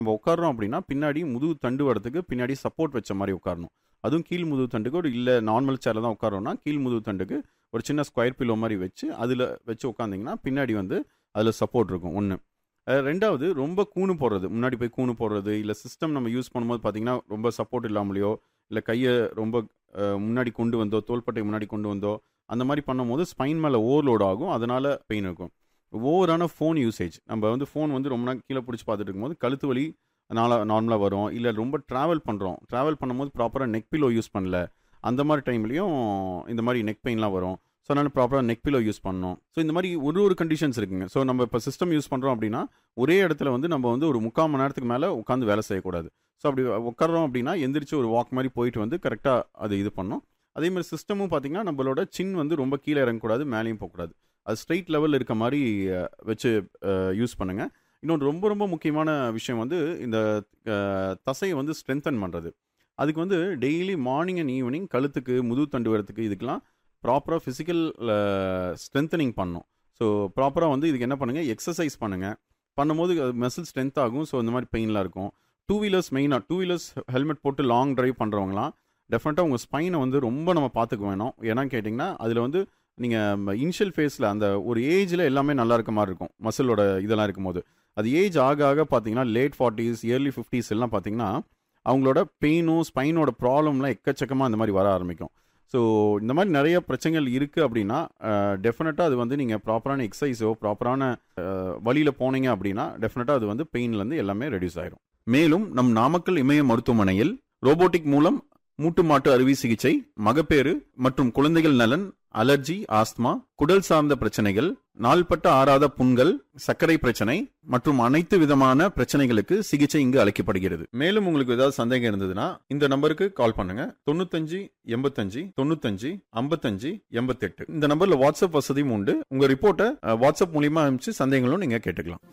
நம்ம உட்கார்றோம் அப்படின்னா பின்னாடி முதுகு தண்டு வரதுக்கு பின்னாடி சப்போர்ட் வச்ச மாதிரி உட்காரணும் அதுவும் கீழ் முதுகு தண்டுக்கு ஒரு இல்லை நார்மல் சேரில் தான் உட்காரோன்னா கீழ் முதுகு தண்டுக்கு ஒரு சின்ன ஸ்கொயர் பில்லோ மாதிரி வச்சு அதில் வச்சு உட்காந்திங்கன்னா பின்னாடி வந்து அதில் சப்போர்ட் இருக்கும் ஒன்று ரெண்டாவது ரொம்ப கூணு போடுறது முன்னாடி போய் கூணு போடுறது இல்லை சிஸ்டம் நம்ம யூஸ் பண்ணும்போது பார்த்தீங்கன்னா ரொம்ப சப்போர்ட் இல்லாமலையோ இல்லை கையை ரொம்ப அஹ், முன்னாடி கொண்டு வந்தோ தோள்பட்டை முன்னாடி கொண்டு வந்தோ அந்த மாதிரி பண்ணும்போது ஸ்பைன் மேலே ஓவர்லோட் ஆகும் அதனால பெயின் இருக்கும் ஓவரான ஃபோன் யூசேஜ் நம்ம வந்து ஃபோன் வந்து ரொம்ப நேரம் கீழே பிடிச்சி பார்த்துட்டு இருக்கும்போது கழுத்து வலி நாளா நார்மலாக வரும் இல்லை ரொம்ப ட்ராவல் பண்ணுறோம் ட்ராவல் பண்ணும்போது ப்ராப்பராக நெக் பில்லோ யூஸ் பண்ணல அந்த மாதிரி டைம்லையும் இந்த மாதிரி நெக் பெயின்லாம் வரும் ஸோ அதனால் ப்ராப்பராக நெக் பில்லோ யூஸ் பண்ணணும் ஸோ இந்த மாதிரி ஒரு ஒரு கண்டிஷன்ஸ் இருக்குங்க ஸோ நம்ம இப்போ சிஸ்டம் யூஸ் பண்ணுறோம் அப்படின்னா ஒரே இடத்துல வந்து நம்ம வந்து ஒரு முக்கால் மணி நேரத்துக்கு மேலே உட்காந்து வேலை செய்யக்கூடாது ஸோ அப்படி உட்காரோம் அப்படின்னா எந்திரிச்சு ஒரு வாக் மாதிரி போயிட்டு வந்து கரெக்டாக அது இது பண்ணும் அதே மாதிரி சிஸ்டமும் பார்த்தீங்கன்னா நம்மளோட சின் வந்து ரொம்ப கீழே இறங்கக்கூடாது மேலேயும் போகக்கூடாது அது ஸ்ட்ரெயிட் லெவல் இருக்க மாதிரி அஹ், வச்சு யூஸ் பண்ணுங்கள் இன்னொன்று ரொம்ப ரொம்ப முக்கியமான விஷயம் வந்து இந்த அஹ், தசையை வந்து ஸ்ட்ரென்தன் பண்ணுறது அதுக்கு வந்து டெய்லி மார்னிங் அண்ட் ஈவினிங் கழுத்துக்கு முதுகு தண்டு வரத்துக்கு இதுக்கெல்லாம் ப்ராப்பராக ஃபிசிக்கல் ஸ்ட்ரென்தனிங் பண்ணணும் ஸோ ப்ராப்பராக வந்து இதுக்கு என்ன பண்ணுங்கள் எக்ஸசைஸ் பண்ணுங்கள் பண்ணும்போது மசில் ஸ்ட்ரென்த் ஆகும் ஸோ இந்த மாதிரி பெயின்லாம் இருக்கும் டூ வீலர்ஸ் மெயினாக டூ வீலர்ஸ் ஹெல்மெட் போட்டு லாங் டிரைவ் பண்ணுறவங்களாம் டெஃபினட்டாக உங்கள் ஸ்பைனை வந்து ரொம்ப நம்ம பார்த்துக்க வேணும் ஏன்னா கேட்டிங்கன்னா அதில் வந்து நீங்கள் இனிஷியல் ஃபேஸில் அந்த ஒரு ஏஜில் எல்லாமே நல்லா இருக்க மாதிரி இருக்கும் மசிலோட இதெல்லாம் இருக்கும்போது அது ஏஜ் ஆக ஆக பார்த்தீங்கன்னா லேட் ஃபார்ட்டிஸ் இயர்லி ஃபிஃப்டிஸ் எல்லாம் பார்த்தீங்கன்னா அவங்களோட பெயினும் ஸ்பைனோட ப்ராப்ளம்லாம் எக்கச்சக்கமாக இந்த மாதிரி வர ஆரம்பிக்கும் ஸோ இந்த மாதிரி நிறைய பிரச்சனைகள் இருக்குது அப்படின்னா டெஃபினட்டாக அது வந்து நீங்கள் ப்ராப்பரான எக்ஸசைஸோ ப்ராப்பரான வழியில் போனீங்க அப்படின்னா டெஃபினட்டாக அது வந்து பெயின்லேருந்து எல்லாமே ரெடியூஸ் ஆயிரும் மேலும் நம் நாமக்கல் இமய மருத்துவமனையில் ரோபோட்டிக் மூலம் மூட்டு மாட்டு அறுவை சிகிச்சை மகப்பேறு மற்றும் குழந்தைகள் நலன் அலர்ஜி ஆஸ்துமா குடல் சார்ந்த பிரச்சனைகள் நாள்பட்ட ஆறாத புண்கள் சர்க்கரை பிரச்சனை மற்றும் அனைத்து விதமான பிரச்சனைகளுக்கு சிகிச்சை இங்கு அளிக்கப்படுகிறது மேலும் உங்களுக்கு ஏதாவது சந்தேகம் இருந்ததுன்னா இந்த நம்பருக்கு கால் பண்ணுங்க தொண்ணூத்தஞ்சு எண்பத்தஞ்சு தொண்ணூத்தஞ்சு ஐம்பத்தஞ்சு எண்பத்தெட்டு இந்த நம்பர்ல வாட்ஸ்அப் வசதியும் உண்டு உங்க ரிப்போர்ட்டை அஹ், வாட்ஸ்அப் மூலியமா அனுப்பிச்சு சந்தேகங்களும் நீங்க கேட்டுக்கலாம்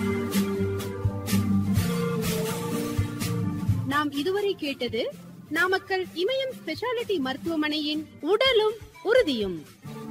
நாம் இதுவரை கேட்டது நாமக்கல் இமயம் ஸ்பெஷாலிட்டி மருத்துவமனையின் உடலும் உறுதியும்